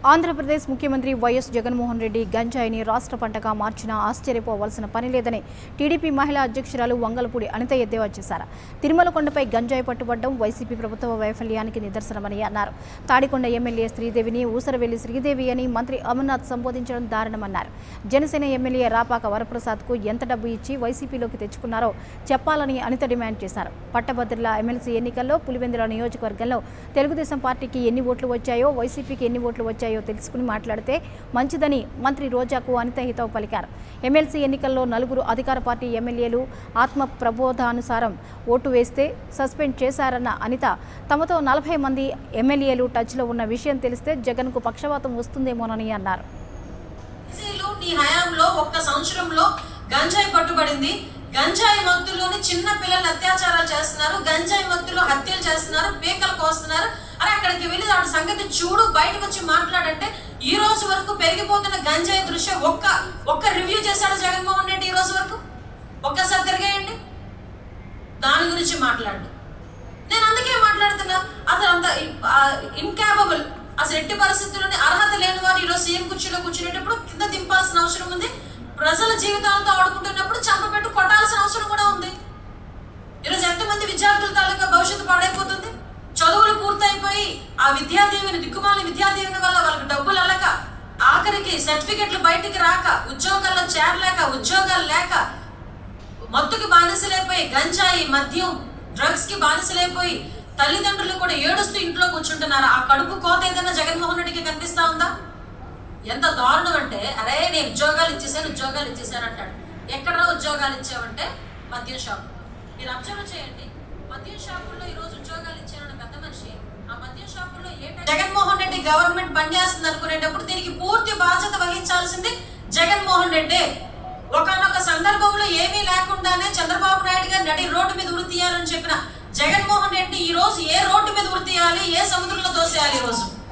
ఆంధ్రప్రదేశ్ ముఖ్యమంత్రి వైఎస్ జగన్మోహన్ రెడ్డి గంజాయిని రాష్ట్ర పంటగా మార్చినా ఆశ్చర్యపోవలసిన పని లేదని టీడీపీ మహిళా అధ్యక్షురాలు వంగలపూడి అనిత ఎద్దేవా చేశారు తిరుమల కొండపై గంజాయి పట్టుబడ్డం వైసీపీ ప్రభుత్వ వైఫల్యానికి నిదర్శనమని అన్నారు తాడికొండ ఎమ్మెల్యే శ్రీదేవిని ఊసరవెల్లి శ్రీదేవి అని మంత్రి అమర్నాథ్ సంబోధించడం దారుణమన్నారు జనసేన ఎమ్మెల్యే రాపాక వరప్రసాద్కు ఎంత డబ్బు ఇచ్చి వైసీపీలోకి తెచ్చుకున్నారో చెప్పాలని అనిత డిమాండ్ చేశారు పట్టభద్రుల ఎమ్మెల్సీ ఎన్నికల్లో పులివెందుల నియోజకవర్గంలో తెలుగుదేశం పార్టీకి ఎన్ని ఓట్లు వచ్చాయో వైసీపీకి ఎన్ని ఓట్లు వచ్చాయో తెలుసుకుని మాట్లాడితే మంచిదని మంత్రి రోజాకు అనిత హితవు పలికారు ఎమ్మెల్సీ ఎన్నికల్లో నలుగురు అధికార పార్టీ ఎమ్మెల్యేలు ఆత్మ ప్రబోధానుసారం ఓటు వేస్తే సస్పెండ్ చేశారన్న అనిత తమతో నలభై మంది ఎమ్మెల్యేలు టచ్లో ఉన్న విషయం తెలిస్తే జగన్కు పక్షవాతం వస్తుందేమోనని అన్నారు ఎస్సీలు నీ హయాంలో ఒక్క సంవత్సరంలో గంజాయి పట్టుబడింది గంజాయి మత్తులోని చిన్న పిల్లల్ని అత్యాచారాలు చేస్తున్నారు గంజాయి మత్తులో హత్యలు చేస్తున్నారు పీకలు కోస్తున్నారు అరే అక్కడికి వెళ్ళి వాడి సంగతి చూడు బయటకు వచ్చి మాట్లాడంటే ఈ రోజు వరకు పెరిగిపోతున్న గంజాయి దృశ్యం ఒక్క ఒక్క రివ్యూ చేశాడు జగన్మోహన్ రెడ్డి ఈ రోజు వరకు ఒక్కసారి తిరిగేయండి దాని గురించి మాట్లాడు నేను అందుకే మాట్లాడుతున్నా అసలు అంత ఇన్కాపబుల్ అసలు ఎట్టి పరిస్థితుల్లోనే అర్హత లేని వారు ఈరోజు సీఎం కుర్చీలో కూర్చునేటప్పుడు కింద దింపాల్సిన అవసరం ఉంది ప్రజల జీవితాలతో ఆడుకుంటున్నప్పుడు చంపబెట్టు కొట్టాల్సిన అవసరం కూడా ఉంది ఈరోజు ఎంతమంది విద్యార్థుల తాలూకా భవిష్యత్తు పాడైపోతుంది చదువులు పూర్తయిపోయి ఆ విద్యాదీవిని దిక్కుమాలిన విద్యాదీవిని వల్ల వాళ్ళకి డబ్బులు అలక ఆఖరికి సర్టిఫికెట్లు బయటికి రాక ఉద్యోగాల్లో చేరలేక ఉద్యోగాలు లేక మత్తుకి బానిసలైపోయి గంజాయి మద్యం డ్రగ్స్ కి బానిసలైపోయి తల్లిదండ్రులు కూడా ఏడుస్తూ ఇంట్లో కూర్చుంటున్నారు ఆ కడుపు కోత ఏదైనా జగన్మోహన్ రెడ్డికి కనిపిస్తా ఉందా ఎంత దారుణం అంటే అరే నేను ఉద్యోగాలు ఇచ్చేసాను ఉద్యోగాలు ఇచ్చేసాను అంటాడు ఎక్కడ ఉద్యోగాలు ఇచ్చావంటే మద్యం షాపు మీరు అబ్జర్వ్ చేయండి మద్యం షాపుల్లో ఈ రోజు ఉద్యోగాలు ఇచ్చానన్న పెద్ద మనిషి ఆ మద్యం షాపుల్లో ఏంటంటే జగన్మోహన్ రెడ్డి గవర్నమెంట్ పనిచేస్తుంది అనుకునేటప్పుడు దీనికి పూర్తి బాధ్యత వహించాల్సింది జగన్మోహన్ రెడ్డి ఒకనొక సందర్భంలో ఏమీ లేకుండానే చంద్రబాబు నాయుడు గారు నడి రోడ్డు మీద ఉరి తీయాలని చెప్పిన జగన్మోహన్ రెడ్డి ఈ రోజు ఏ రోడ్డు మీద ఉరి తీయాలి ఏ సముద్రంలో దోసేయాలి ఈ రోజు